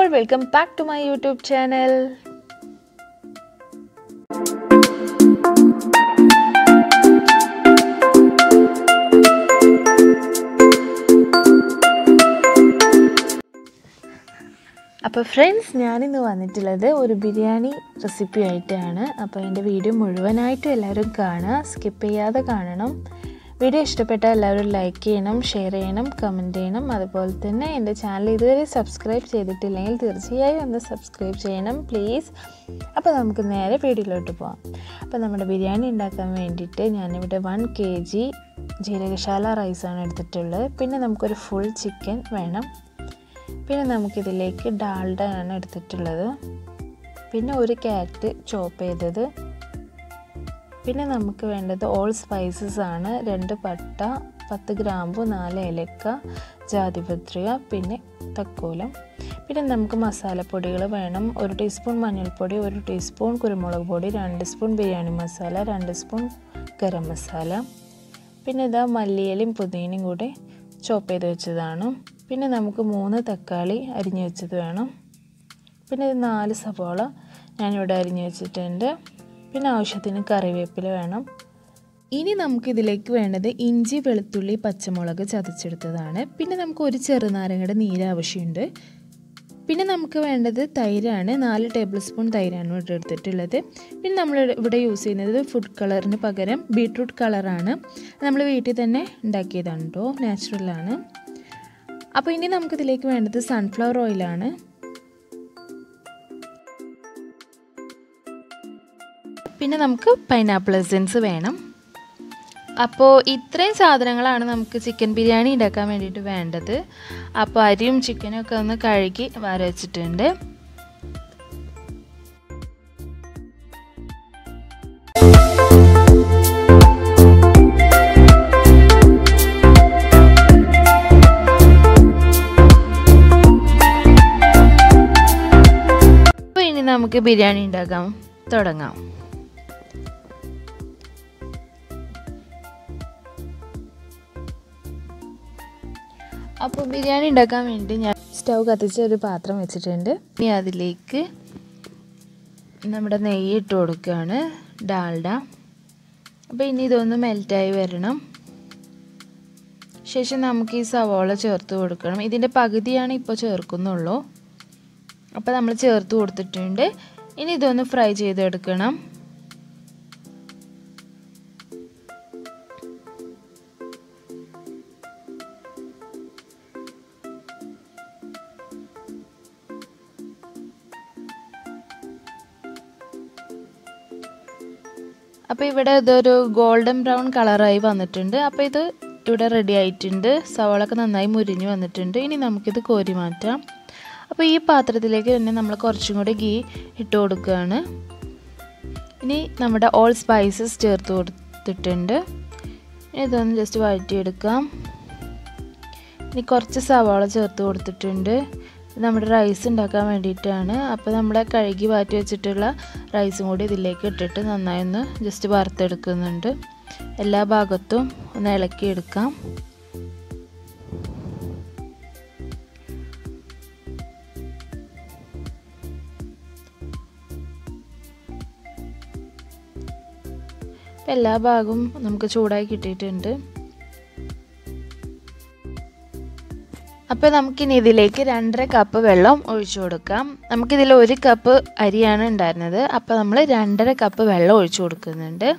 welcome back to my YouTube channel അപ്പോൾ friends ഞാനിന്ന് വന്നിട്ടുള്ളത് ഒരു ബിരിയാണി റെസിപ്പി ആയിട്ടാണ് അപ്പോൾ എൻ്റെ വീഡിയോ മുഴുവനായിട്ടും എല്ലാവരും കാണുക സ്കിപ്പ് ചെയ്യാതെ കാണണം വീഡിയോ ഇഷ്ടപ്പെട്ടാൽ എല്ലാവരും ലൈക്ക് ചെയ്യണം ഷെയർ ചെയ്യണം കമൻറ്റ് ചെയ്യണം അതുപോലെ തന്നെ എൻ്റെ ചാനൽ ഇതുവരെ സബ്സ്ക്രൈബ് ചെയ്തിട്ടില്ലെങ്കിൽ തീർച്ചയായും ഒന്ന് സബ്സ്ക്രൈബ് ചെയ്യണം പ്ലീസ് അപ്പോൾ നമുക്ക് നേരെ വീഡിയോയിലോട്ട് പോകാം അപ്പോൾ നമ്മുടെ ബിരിയാണി ഉണ്ടാക്കാൻ വേണ്ടിയിട്ട് ഞാനിവിടെ വൺ കെ ജി ജീരകശാല റൈസാണ് എടുത്തിട്ടുള്ളത് പിന്നെ നമുക്കൊരു ഫുൾ ചിക്കൻ വേണം പിന്നെ നമുക്കിതിലേക്ക് ഡാൽഡ ആണ് എടുത്തിട്ടുള്ളത് പിന്നെ ഒരു ക്യാരറ്റ് ചോപ്പ് ചെയ്തത് പിന്നെ നമുക്ക് വേണ്ടത് ഓൾ സ്പൈസസ് ആണ് രണ്ട് പട്ട പത്ത് ഗ്രാമ്പു നാല് ഏലക്ക ജാതിപത്രിക പിന്നെ തക്കോലം പിന്നെ നമുക്ക് മസാലപ്പൊടികൾ വേണം ഒരു ടീസ്പൂൺ മഞ്ഞൾപ്പൊടി ഒരു ടീസ്പൂൺ കുരുമുളക് പൊടി രണ്ട് സ്പൂൺ ബിരിയാണി മസാല രണ്ട് സ്പൂൺ ഗരം മസാല പിന്നെ ഇതാ മല്ലിയിലയും പുതിനയും കൂടി ചോപ്പ് ചെയ്ത് വെച്ചതാണ് പിന്നെ നമുക്ക് മൂന്ന് തക്കാളി അരിഞ്ഞു വെച്ചത് വേണം പിന്നെ ഇത് നാല് സവോള ഞാനിവിടെ അരിഞ്ഞു വെച്ചിട്ടുണ്ട് പിന്നെ ആവശ്യത്തിന് കറിവേപ്പില വേണം ഇനി നമുക്കിതിലേക്ക് വേണ്ടത് ഇഞ്ചി വെളുത്തുള്ളി പച്ചമുളക് ചതച്ചെടുത്തതാണ് പിന്നെ നമുക്ക് ഒരു ചെറുനാരങ്ങയുടെ നീര് ആവശ്യമുണ്ട് പിന്നെ നമുക്ക് വേണ്ടത് തൈരാണ് നാല് ടേബിൾ സ്പൂൺ തൈരാണ് ഇവിടെ എടുത്തിട്ടുള്ളത് പിന്നെ നമ്മൾ ഇവിടെ യൂസ് ചെയ്യുന്നത് ഫുഡ് കളറിന് പകരം ബീട്രൂട്ട് കളറാണ് നമ്മൾ വീട്ടിൽ തന്നെ ഉണ്ടാക്കിയതാണ് കേട്ടോ നാച്ചുറലാണ് അപ്പോൾ ഇനി നമുക്കിതിലേക്ക് വേണ്ടത് സൺഫ്ലവർ ഓയിലാണ് പിന്നെ നമുക്ക് പൈനാപ്പിൾ എസൻസ് വേണം അപ്പോൾ ഇത്രയും സാധനങ്ങളാണ് നമുക്ക് ചിക്കൻ ബിരിയാണി ഉണ്ടാക്കാൻ വേണ്ടിയിട്ട് വേണ്ടത് അപ്പോൾ അരിയും ചിക്കനും ഒക്കെ ഒന്ന് കഴുകി വര വെച്ചിട്ടുണ്ട് അപ്പോൾ ഇനി നമുക്ക് ബിരിയാണി ഉണ്ടാക്കാം തുടങ്ങാം അപ്പോൾ ബിരിയാണി ഉണ്ടാക്കാൻ വേണ്ടി ഞാൻ സ്റ്റൗ കത്തിച്ച് ഒരു പാത്രം വെച്ചിട്ടുണ്ട് ഇനി അതിലേക്ക് നമ്മുടെ നെയ്യ് ഇട്ട് കൊടുക്കുകയാണ് ഡാൽഡ അപ്പോൾ ഇനി ഇതൊന്ന് മെൽറ്റായി വരണം ശേഷം നമുക്ക് ഈ സവോള ചേർത്ത് കൊടുക്കണം ഇതിൻ്റെ പകുതിയാണ് ഇപ്പോൾ ചേർക്കുന്നുള്ളൂ അപ്പോൾ നമ്മൾ ചേർത്ത് കൊടുത്തിട്ടുണ്ട് ഇനി ഇതൊന്ന് ഫ്രൈ ചെയ്തെടുക്കണം അപ്പോൾ ഇവിടെ ഇതൊരു ഗോൾഡൻ ബ്രൗൺ കളറായി വന്നിട്ടുണ്ട് അപ്പോൾ ഇത് ഇവിടെ റെഡി ആയിട്ടുണ്ട് സവാളൊക്കെ നന്നായി മുരിഞ്ഞ് വന്നിട്ടുണ്ട് ഇനി നമുക്കിത് കോരി മാറ്റാം അപ്പോൾ ഈ പാത്രത്തിലേക്ക് തന്നെ നമ്മൾ കുറച്ചും കൂടി ഗീ ഇട്ട് കൊടുക്കുകയാണ് ഇനി നമ്മുടെ ഓൾ സ്പൈസസ് ചേർത്ത് കൊടുത്തിട്ടുണ്ട് ഇനി ഇതൊന്ന് ജസ്റ്റ് വഴറ്റിയെടുക്കാം ഇനി കുറച്ച് സവാള ചേർത്ത് കൊടുത്തിട്ടുണ്ട് നമ്മുടെ റൈസ് ഉണ്ടാക്കാൻ വേണ്ടിയിട്ടാണ് അപ്പോൾ നമ്മുടെ കഴുകി മാറ്റി വെച്ചിട്ടുള്ള റൈസും കൂടി ഇതിലേക്ക് ഇട്ടിട്ട് നന്നായി ഒന്ന് ജസ്റ്റ് വറുത്തെടുക്കുന്നുണ്ട് എല്ലാ ഭാഗത്തും ഒന്ന് ഇളക്കിയെടുക്കാം എല്ലാ ഭാഗവും നമുക്ക് ചൂടായി കിട്ടിയിട്ടുണ്ട് അപ്പോൾ നമുക്കിനി ഇതിലേക്ക് രണ്ടര കപ്പ് വെള്ളം ഒഴിച്ചു കൊടുക്കാം നമുക്കിതിൽ ഒരു കപ്പ് അരിയാണ് ഉണ്ടായിരുന്നത് അപ്പോൾ നമ്മൾ രണ്ടര കപ്പ് വെള്ളം ഒഴിച്ചു കൊടുക്കുന്നുണ്ട്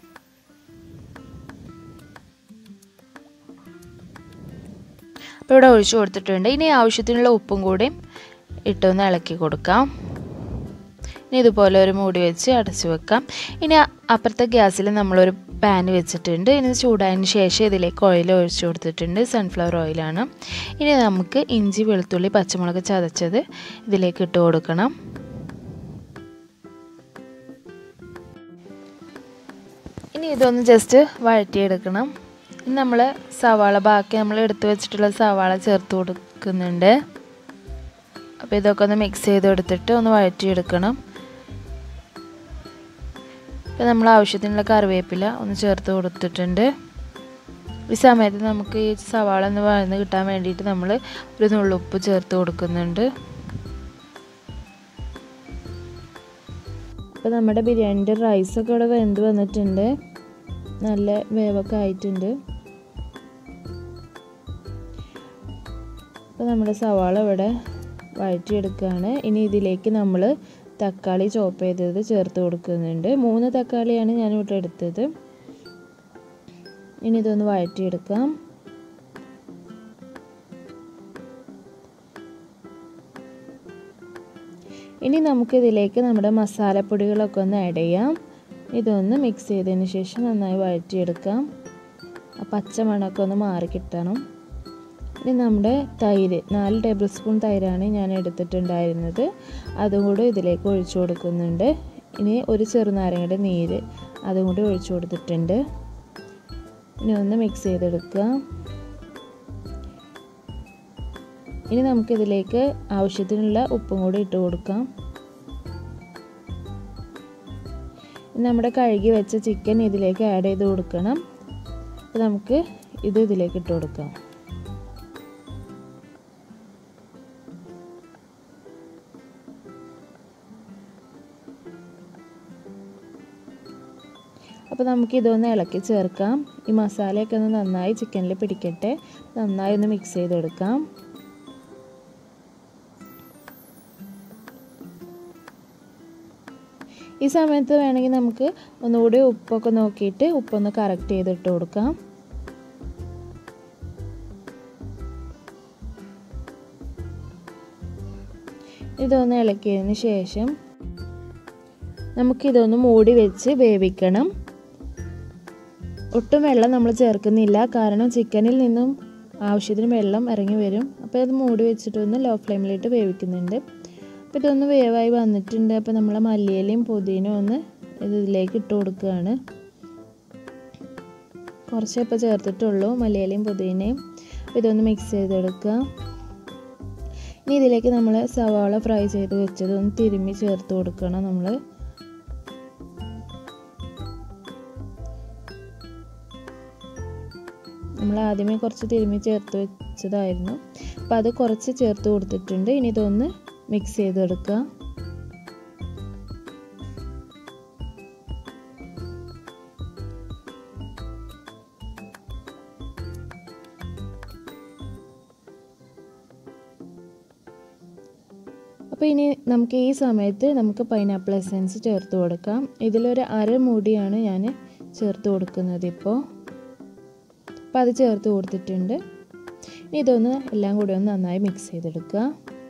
അപ്പോൾ ഇവിടെ ഒഴിച്ചു കൊടുത്തിട്ടുണ്ട് ഇനി ആവശ്യത്തിനുള്ള ഉപ്പും കൂടി ഇട്ടൊന്ന് ഇളക്കി കൊടുക്കാം ഇനി ഇതുപോലെ ഒരു മൂടി വെച്ച് അടച്ചു വെക്കാം ഇനി അപ്പുറത്തെ ഗ്യാസിൽ നമ്മളൊരു പാൻ വെച്ചിട്ടുണ്ട് ഇനി ചൂടായതിന് ശേഷം ഇതിലേക്ക് ഓയിൽ ഒഴിച്ചു കൊടുത്തിട്ടുണ്ട് സൺഫ്ലവർ ഓയിലാണ് ഇനി നമുക്ക് ഇഞ്ചി വെളുത്തുള്ളി പച്ചമുളക് ചതച്ചത് ഇതിലേക്ക് ഇട്ട് കൊടുക്കണം ഇനി ഇതൊന്ന് ജസ്റ്റ് വഴറ്റിയെടുക്കണം ഇനി നമ്മൾ സവാള ബാക്കി നമ്മൾ എടുത്തു വെച്ചിട്ടുള്ള സവാള ചേർത്ത് കൊടുക്കുന്നുണ്ട് അപ്പോൾ ഇതൊക്കെ ഒന്ന് മിക്സ് ചെയ്ത് എടുത്തിട്ട് ഒന്ന് വഴറ്റിയെടുക്കണം ഇപ്പോൾ നമ്മൾ ആവശ്യത്തിനുള്ള കറിവേപ്പില ഒന്ന് ചേർത്ത് കൊടുത്തിട്ടുണ്ട് ഈ സമയത്ത് നമുക്ക് ഈ സവാള ഒന്ന് വഴന്ന് കിട്ടാൻ വേണ്ടിയിട്ട് നമ്മൾ ഒരു നുള്ളുപ്പ് ചേർത്ത് കൊടുക്കുന്നുണ്ട് ഇപ്പോൾ നമ്മുടെ ബിരിയാണിൻ്റെ റൈസൊക്കെ ഇവിടെ വെന്ത് വന്നിട്ടുണ്ട് നല്ല വേവൊക്കെ ആയിട്ടുണ്ട് അപ്പോൾ നമ്മുടെ സവാള ഇവിടെ വഴറ്റിയെടുക്കുകയാണ് ഇനി ഇതിലേക്ക് നമ്മൾ തക്കാളി ചോപ്പ് ചെയ്തത് ചേർത്ത് കൊടുക്കുന്നുണ്ട് മൂന്ന് തക്കാളിയാണ് ഞാൻ ഇവിടെ എടുത്തത് ഇനി ഇതൊന്ന് വഴറ്റിയെടുക്കാം ഇനി നമുക്കിതിലേക്ക് നമ്മുടെ മസാലപ്പൊടികളൊക്കെ ഒന്ന് ആഡ് ചെയ്യാം ഇതൊന്ന് മിക്സ് ചെയ്തതിന് ശേഷം നന്നായി വഴറ്റിയെടുക്കാം ആ പച്ചമണമൊക്കെ ഒന്ന് മാറി കിട്ടണം ഇനി നമ്മുടെ തൈര് നാല് ടേബിൾ സ്പൂൺ തൈരാണ് ഞാൻ എടുത്തിട്ടുണ്ടായിരുന്നത് അതും കൂടി ഇതിലേക്ക് ഒഴിച്ചു കൊടുക്കുന്നുണ്ട് ഇനി ഒരു ചെറുനാരങ്ങയുടെ നീര് അതും കൂടി ഒഴിച്ചു കൊടുത്തിട്ടുണ്ട് ഇനി ഒന്ന് മിക്സ് ചെയ്തെടുക്കുക ഇനി നമുക്കിതിലേക്ക് ആവശ്യത്തിനുള്ള ഉപ്പും കൂടി ഇട്ട് കൊടുക്കാം നമ്മുടെ കഴുകി വെച്ച ചിക്കൻ ഇതിലേക്ക് ആഡ് ചെയ്ത് കൊടുക്കണം അപ്പോൾ നമുക്ക് ഇത് ഇതിലേക്ക് ഇട്ട് കൊടുക്കാം അപ്പോൾ നമുക്ക് ഇതൊന്ന് ഇളക്കി ചേർക്കാം ഈ മസാലയൊക്കെ ഒന്ന് നന്നായി ചിക്കനിൽ പിടിക്കട്ടെ നന്നായി ഒന്ന് മിക്സ് ചെയ്തെടുക്കാം ഈ സമയത്ത് വേണമെങ്കിൽ നമുക്ക് ഒന്നുകൂടി ഉപ്പൊക്കെ നോക്കിയിട്ട് ഉപ്പൊന്ന് കറക്റ്റ് ചെയ്തിട്ട് കൊടുക്കാം ഇതൊന്ന് ഇളക്കിയതിന് ശേഷം നമുക്കിതൊന്ന് മൂടി വെച്ച് വേവിക്കണം ഒട്ടും വെള്ളം നമ്മൾ ചേർക്കുന്നില്ല കാരണം ചിക്കനിൽ നിന്നും ആവശ്യത്തിന് വെള്ളം ഇറങ്ങി വരും അപ്പോൾ അത് മൂടി വെച്ചിട്ടൊന്ന് ലോ ഫ്ലെയിമിലിട്ട് വേവിക്കുന്നുണ്ട് അപ്പോൾ ഇതൊന്ന് വേവായി വന്നിട്ടുണ്ട് അപ്പോൾ നമ്മൾ മല്ലിയിലയും പുതിനയും ഒന്ന് ഇതിലേക്ക് ഇട്ട് കൊടുക്കുകയാണ് കുറച്ചേ ഇപ്പോൾ ചേർത്തിട്ടുള്ളൂ മല്ലിയിലയും പുതിനയും അപ്പോൾ ഇതൊന്ന് മിക്സ് ചെയ്തെടുക്കുക ഇനി ഇതിലേക്ക് നമ്മൾ സവാള ഫ്രൈ ചെയ്ത് വെച്ചത് ഒന്ന് തിരുമ്മി ചേർത്ത് കൊടുക്കണം നമ്മൾ നമ്മൾ ആദ്യമേ കുറച്ച് തിരുമ്മി ചേർത്ത് വെച്ചതായിരുന്നു അപ്പോൾ അത് കുറച്ച് ചേർത്ത് കൊടുത്തിട്ടുണ്ട് ഇനി ഇതൊന്ന് മിക്സ് ചെയ്തെടുക്കുക അപ്പോൾ ഇനി നമുക്ക് ഈ സമയത്ത് നമുക്ക് പൈനാപ്പിൾ എസൻസ് ചേർത്ത് കൊടുക്കാം ഇതിലൊരു അര മൂടിയാണ് ഞാൻ ചേർത്ത് കൊടുക്കുന്നത് ഇപ്പോൾ അപ്പോൾ അത് ചേർത്ത് കൊടുത്തിട്ടുണ്ട് ഇനി ഇതൊന്ന് എല്ലാം കൂടി ഒന്ന് നന്നായി മിക്സ് ചെയ്തെടുക്കുക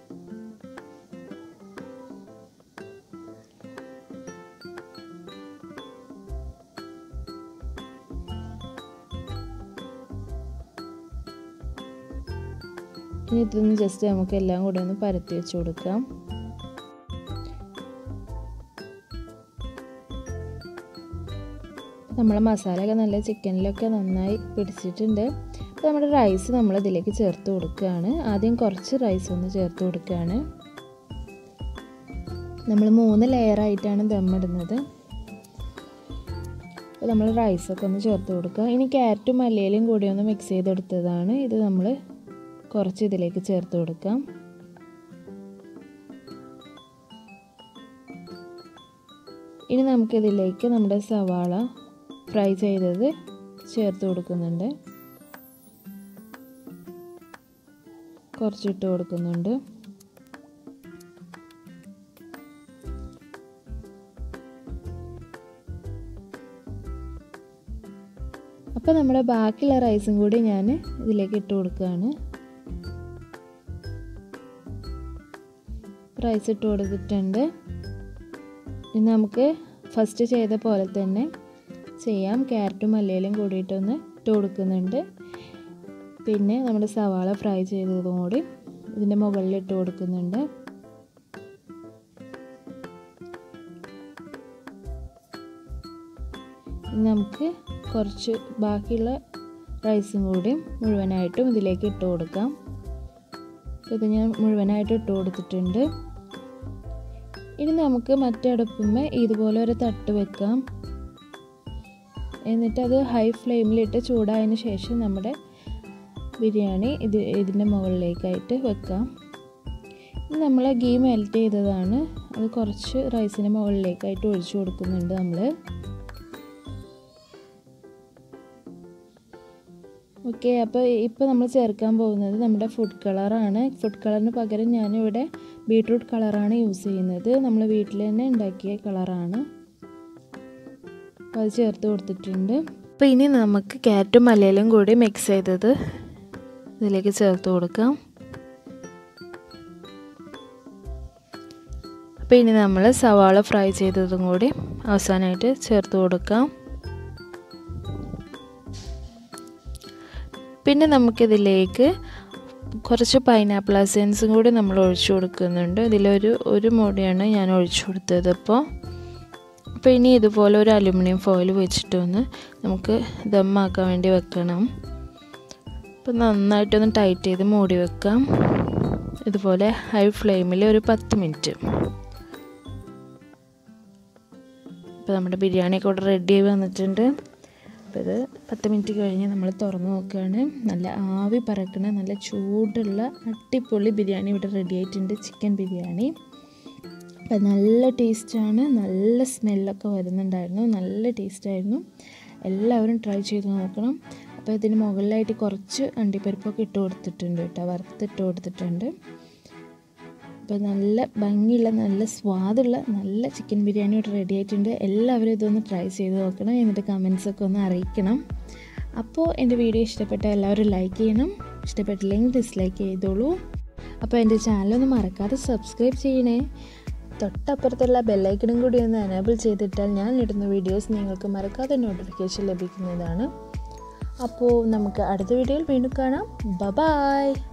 ഇനി ഇതൊന്ന് ജസ്റ്റ് നമുക്ക് എല്ലാം കൂടി ഒന്ന് പരത്തി വെച്ച് കൊടുക്കാം നമ്മളെ മസാലയൊക്കെ നല്ല ചിക്കനിലൊക്കെ നന്നായി പിടിച്ചിട്ടുണ്ട് അപ്പോൾ നമ്മുടെ റൈസ് നമ്മൾ ഇതിലേക്ക് ചേർത്ത് കൊടുക്കുകയാണ് ആദ്യം കുറച്ച് റൈസ് ഒന്ന് ചേർത്ത് കൊടുക്കുകയാണ് നമ്മൾ മൂന്ന് ലെയറായിട്ടാണ് ദമ്മിടുന്നത് അപ്പോൾ നമ്മൾ റൈസൊക്കെ ഒന്ന് ചേർത്ത് കൊടുക്കുക ഇനി ക്യാരറ്റും മല്ലിയിലും കൂടി ഒന്ന് മിക്സ് ചെയ്തെടുത്തതാണ് ഇത് നമ്മൾ കുറച്ച് ഇതിലേക്ക് ചേർത്ത് കൊടുക്കാം ഇനി നമുക്കിതിലേക്ക് നമ്മുടെ സവാള ഫ്രൈ ചെയ്തത് ചേർത്ത് കൊടുക്കുന്നുണ്ട് കുറച്ചിട്ട് കൊടുക്കുന്നുണ്ട് അപ്പോൾ നമ്മുടെ ബാക്കിയുള്ള റൈസും കൂടി ഞാൻ ഇതിലേക്ക് ഇട്ട് കൊടുക്കുകയാണ് റൈസ് ഇട്ട് കൊടുത്തിട്ടുണ്ട് ഇനി നമുക്ക് ഫസ്റ്റ് ചെയ്ത പോലെ തന്നെ ചെയ്യാം ക്യാരറ്റും മല്ലിയിലും കൂടിയിട്ടൊന്ന് ഇട്ട് കൊടുക്കുന്നുണ്ട് പിന്നെ നമ്മുടെ സവാള ഫ്രൈ ചെയ്തതും കൂടി ഇതിൻ്റെ മുകളിൽ ഇട്ട് കൊടുക്കുന്നുണ്ട് നമുക്ക് കുറച്ച് ബാക്കിയുള്ള റൈസും കൂടി മുഴുവനായിട്ടും ഇതിലേക്ക് ഇട്ട് കൊടുക്കാം ഇത് ഞാൻ മുഴുവനായിട്ട് ഇട്ട് കൊടുത്തിട്ടുണ്ട് ഇനി നമുക്ക് മറ്റടുപ്പുമ്മേ ഇതുപോലെ ഒരു തട്ട് വെക്കാം എന്നിട്ട് അത് ഹൈ ഫ്ലെയിമിലിട്ട് ചൂടായതിന് ശേഷം നമ്മുടെ ബിരിയാണി ഇത് ഇതിൻ്റെ മുകളിലേക്കായിട്ട് വെക്കാം ഇത് നമ്മൾ ഗീ മെൽറ്റ് ചെയ്തതാണ് അത് കുറച്ച് റൈസിന് മുകളിലേക്കായിട്ട് ഒഴിച്ചു കൊടുക്കുന്നുണ്ട് നമ്മൾ ഓക്കെ അപ്പോൾ ഇപ്പോൾ നമ്മൾ ചേർക്കാൻ പോകുന്നത് നമ്മുടെ ഫുഡ് കളറാണ് ഫുഡ് കളറിന് പകരം ഞാനിവിടെ ബീട്രൂട്ട് കളറാണ് യൂസ് ചെയ്യുന്നത് നമ്മൾ വീട്ടിൽ തന്നെ ഉണ്ടാക്കിയ കളറാണ് അപ്പോൾ അത് ചേർത്ത് കൊടുത്തിട്ടുണ്ട് അപ്പോൾ ഇനി നമുക്ക് ക്യാരറ്റും മലയിലും കൂടി മിക്സ് ചെയ്തത് ഇതിലേക്ക് ചേർത്ത് കൊടുക്കാം അപ്പോൾ ഇനി നമ്മൾ സവാള ഫ്രൈ ചെയ്തതും കൂടി അവസാനമായിട്ട് ചേർത്ത് കൊടുക്കാം പിന്നെ നമുക്കിതിലേക്ക് കുറച്ച് പൈനാപ്പിൾ എസൻസും കൂടി നമ്മൾ ഒഴിച്ചു കൊടുക്കുന്നുണ്ട് ഇതിലൊരു ഒരു മുടിയാണ് ഞാൻ ഒഴിച്ചു കൊടുത്തത് അപ്പോൾ അപ്പോൾ ഇനി ഇതുപോലെ ഒരു അലുമിനിയം ഫോയിൽ വെച്ചിട്ടൊന്ന് നമുക്ക് ദമ്മാക്കാൻ വേണ്ടി വെക്കണം അപ്പോൾ നന്നായിട്ടൊന്ന് ടൈറ്റ് ചെയ്ത് മൂടി വെക്കാം ഇതുപോലെ ഹൈ ഫ്ലെയിമിൽ ഒരു പത്ത് മിനിറ്റ് ഇപ്പോൾ നമ്മുടെ ബിരിയാണിയൊക്കെ ഇവിടെ റെഡി ആയി വന്നിട്ടുണ്ട് അപ്പോൾ ഇത് പത്ത് മിനിറ്റ് കഴിഞ്ഞ് നമ്മൾ തുറന്ന് നോക്കുകയാണ് നല്ല ആവി പറക്കണ നല്ല ചൂടുള്ള അടിപൊളി ബിരിയാണി ഇവിടെ റെഡി ആയിട്ടുണ്ട് ചിക്കൻ ബിരിയാണി അപ്പം നല്ല ടേസ്റ്റാണ് നല്ല സ്മെല്ലൊക്കെ വരുന്നുണ്ടായിരുന്നു നല്ല ടേസ്റ്റായിരുന്നു എല്ലാവരും ട്രൈ ചെയ്ത് നോക്കണം അപ്പോൾ ഇതിന് മുകളിലായിട്ട് കുറച്ച് അണ്ടിപ്പരിപ്പൊക്കെ ഇട്ട് കൊടുത്തിട്ടുണ്ട് കേട്ടോ വറുത്തിട്ട് കൊടുത്തിട്ടുണ്ട് അപ്പോൾ നല്ല ഭംഗിയുള്ള നല്ല സ്വാദുള്ള നല്ല ചിക്കൻ ബിരിയാണി ഇവിടെ റെഡി ആയിട്ടുണ്ട് എല്ലാവരും ഇതൊന്ന് ട്രൈ ചെയ്ത് നോക്കണം എന്നിട്ട് കമൻസൊക്കെ ഒന്ന് അറിയിക്കണം അപ്പോൾ എൻ്റെ വീഡിയോ ഇഷ്ടപ്പെട്ട എല്ലാവരും ലൈക്ക് ചെയ്യണം ഇഷ്ടപ്പെട്ടില്ലെങ്കിൽ ഡിസ്ലൈക്ക് ചെയ്തോളൂ അപ്പോൾ എൻ്റെ ചാനലൊന്ന് മറക്കാതെ സബ്സ്ക്രൈബ് ചെയ്യണേ തൊട്ടപ്പുറത്തുള്ള ബെല്ലൈക്കണും കൂടി ഒന്ന് എനേബിൾ ചെയ്തിട്ടാൽ ഞാൻ ഇടുന്ന വീഡിയോസ് നിങ്ങൾക്ക് മറക്കാതെ നോട്ടിഫിക്കേഷൻ ലഭിക്കുന്നതാണ് അപ്പോൾ നമുക്ക് അടുത്ത വീഡിയോയിൽ വീണ്ടും കാണാം ബ ബായ്